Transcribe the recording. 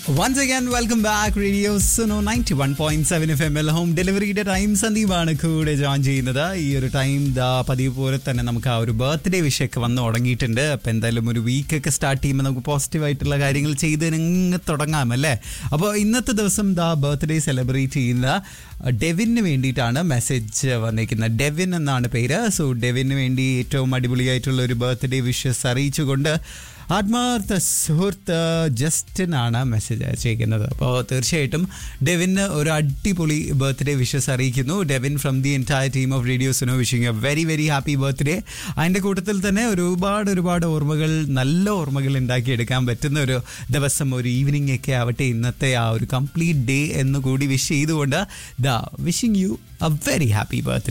once again welcome back radio Suno ninety one point seven F M എൽ home ഡെലിവറിയുടെ time സന്ദീപാണ് കൂടെ join ചെയ്യുന്നത് ഈ ഒരു ടൈം ദാ പതിവ് പോലെ തന്നെ നമുക്ക് ആ ഒരു ബർത്ത്ഡേ വിഷയമൊക്കെ വന്ന് തുടങ്ങിയിട്ടുണ്ട് അപ്പം എന്തായാലും ഒരു വീക്കൊക്കെ സ്റ്റാർട്ട് ചെയ്യുമ്പോൾ നമുക്ക് പോസിറ്റീവ് ആയിട്ടുള്ള കാര്യങ്ങൾ ചെയ്ത് അങ്ങ് തുടങ്ങാം അല്ലേ അപ്പോൾ ഇന്നത്തെ ദിവസം ദാ ബർത്ത്ഡേ സെലിബ്രേറ്റ് ചെയ്യുന്ന ഡെവിന് വേണ്ടിയിട്ടാണ് മെസ്സേജ് വന്നിരിക്കുന്നത് ഡെവിൻ എന്നാണ് പേര് സോ ഡെവിന് വേണ്ടി ഏറ്റവും അടിപൊളിയായിട്ടുള്ള ഒരു ബർത്ത്ഡേ വിഷസ് അറിയിച്ചുകൊണ്ട് ആത്മാർത്ഥ സുഹൃത്ത് ജസ്റ്റിൻ ആണ് മെസ്സേജ് അയച്ചിരിക്കുന്നത് അപ്പോൾ തീർച്ചയായിട്ടും ഡെവിന് ഒരു അടിപൊളി ബർത്ത്ഡേ വിഷസ് അറിയിക്കുന്നു Devin from the entire team of റേഡിയോസിനോ wishing a very very happy birthday അതിൻ്റെ കൂട്ടത്തിൽ തന്നെ ഒരുപാട് ഒരുപാട് ഓർമ്മകൾ നല്ല ഓർമ്മകൾ ഉണ്ടാക്കിയെടുക്കാൻ പറ്റുന്ന ഒരു ദിവസം ഒരു ഈവനിങ് ഒക്കെ ആവട്ടെ ഇന്നത്തെ ആ ഒരു കംപ്ലീറ്റ് ഡേ എന്ന് കൂടി വിഷ് ചെയ്തുകൊണ്ട് the wishing you a very happy birthday